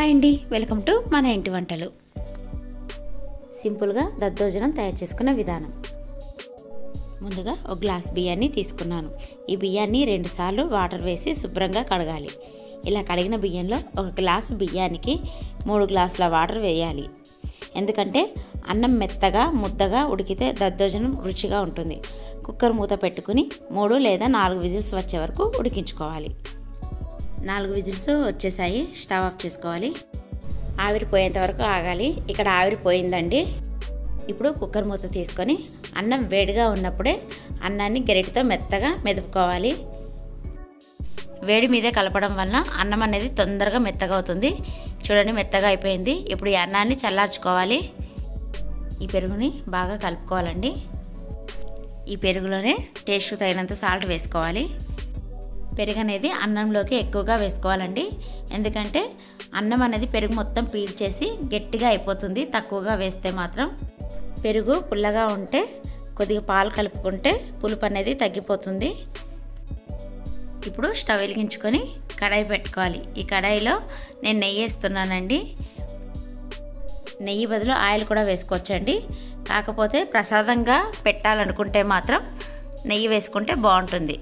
hi అండి welcome to మన ఇంటి వంటలు సింపుల్గా దద్దోజనం తయారు చేసుకునే విధానం ముందుగా ఒక గ్లాస్ బియ్యాన్ని తీసుకున్నాను ఈ బియ్యాన్ని రెండుసార్లు వాటర్ వేసి శుభ్రంగా కడగాలి ఇలా కడిగిన బియ్యంలో ఒక గ్లాసు బియ్యానికి మూడు గ్లాసుల వాటర్ వేయాలి ఎందుకంటే అన్నం మెత్తగా ముద్దగా ఉడికితే దద్దోజనం రుచిగా ఉంటుంది కుక్కర్ మూత పెట్టుకుని మూడు లేదా నాలుగు విజిల్స్ వచ్చే వరకు ఉడికించుకోవాలి నాలుగు విజిల్స్ వచ్చేసాయి స్టవ్ ఆఫ్ చేసుకోవాలి ఆవిరి పోయేంత వరకు ఆగాలి ఇక్కడ ఆవిరి పోయిందండి ఇప్పుడు కుక్కర్ మూత తీసుకొని అన్నం వేడిగా ఉన్నప్పుడే అన్నాన్ని గరిటతో మెత్తగా మెదుపుకోవాలి వేడి మీదే కలపడం వలన అన్నం అనేది తొందరగా మెత్తగా అవుతుంది చూడండి మెత్తగా అయిపోయింది ఇప్పుడు ఈ అన్నాన్ని చల్లార్చుకోవాలి ఈ పెరుగుని బాగా కలుపుకోవాలండి ఈ పెరుగులోనే టేస్ట్ తగినంత సాల్ట్ వేసుకోవాలి పెరుగు అనేది అన్నంలోకి ఎక్కువగా వేసుకోవాలండి ఎందుకంటే అన్నం అనేది పెరుగు మొత్తం పీల్చేసి గట్టిగా అయిపోతుంది తక్కువగా వేస్తే మాత్రం పెరుగు పుల్లగా ఉంటే కొద్దిగా పాలు కలుపుకుంటే పులుపు అనేది తగ్గిపోతుంది ఇప్పుడు స్టవ్ వెలిగించుకొని కడాయి పెట్టుకోవాలి ఈ కడాయిలో నేను నెయ్యి వేస్తున్నానండి నెయ్యి బదులు ఆయిల్ కూడా వేసుకోవచ్చండి కాకపోతే ప్రసాదంగా పెట్టాలనుకుంటే మాత్రం నెయ్యి వేసుకుంటే బాగుంటుంది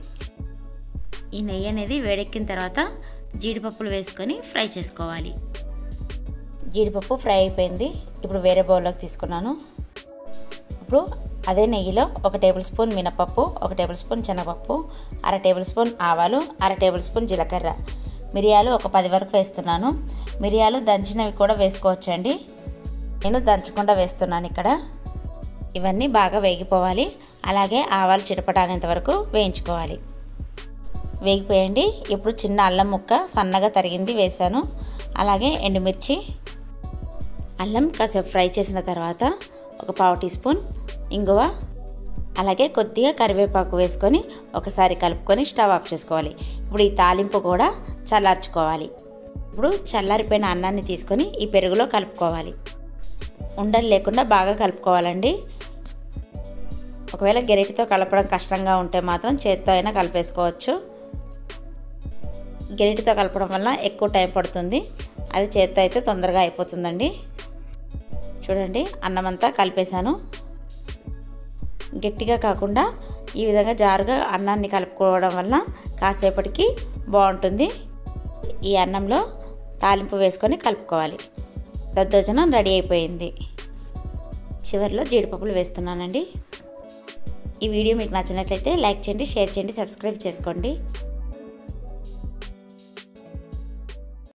ఈ నెయ్యి అనేది వేడెక్కిన తర్వాత జీడిపప్పులు వేసుకొని ఫ్రై చేసుకోవాలి జీడిపప్పు ఫ్రై అయిపోయింది ఇప్పుడు వేరే బౌల్లోకి తీసుకున్నాను ఇప్పుడు అదే నెయ్యిలో ఒక టేబుల్ స్పూన్ మినపప్పు ఒక టేబుల్ స్పూన్ శనగపప్పు అర టేబుల్ స్పూన్ ఆవాలు అర టేబుల్ స్పూన్ జీలకర్ర మిరియాలు ఒక పది వరకు వేస్తున్నాను మిరియాలు దంచినవి కూడా వేసుకోవచ్చండి నేను దంచకుండా వేస్తున్నాను ఇక్కడ ఇవన్నీ బాగా వేగిపోవాలి అలాగే ఆవాలు చిటపటానేంత వరకు వేయించుకోవాలి వేగిపోయండి ఇప్పుడు చిన్న అల్లం ముక్క సన్నగా తరిగింది వేశాను అలాగే ఎండుమిర్చి అల్లం కాసేపు ఫ్రై చేసిన తర్వాత ఒక పావు టీ స్పూన్ ఇంగువ అలాగే కొద్దిగా కరివేపాకు వేసుకొని ఒకసారి కలుపుకొని స్టవ్ ఆఫ్ చేసుకోవాలి ఇప్పుడు ఈ తాలింపు కూడా చల్లార్చుకోవాలి ఇప్పుడు చల్లారిపోయిన అన్నాన్ని తీసుకొని ఈ పెరుగులో కలుపుకోవాలి ఉండలు లేకుండా బాగా కలుపుకోవాలండి ఒకవేళ గెరిటితో కలపడం కష్టంగా ఉంటే మాత్రం చేత్తో అయినా కలిపేసుకోవచ్చు గెరిటితో కలపడం వల్ల ఎక్కువ టైం పడుతుంది అది చేత్తో అయితే తొందరగా అయిపోతుందండి చూడండి అన్నం అంతా కలిపేశాను గట్టిగా కాకుండా ఈ విధంగా జారుగా అన్నాన్ని కలుపుకోవడం వల్ల కాసేపటికి బాగుంటుంది ఈ అన్నంలో తాలింపు వేసుకొని కలుపుకోవాలి దద్దోజనం రెడీ అయిపోయింది చివరిలో జీడిపప్పులు వేస్తున్నానండి ఈ వీడియో మీకు నచ్చినట్లయితే లైక్ చేయండి షేర్ చేయండి సబ్స్క్రైబ్ చేసుకోండి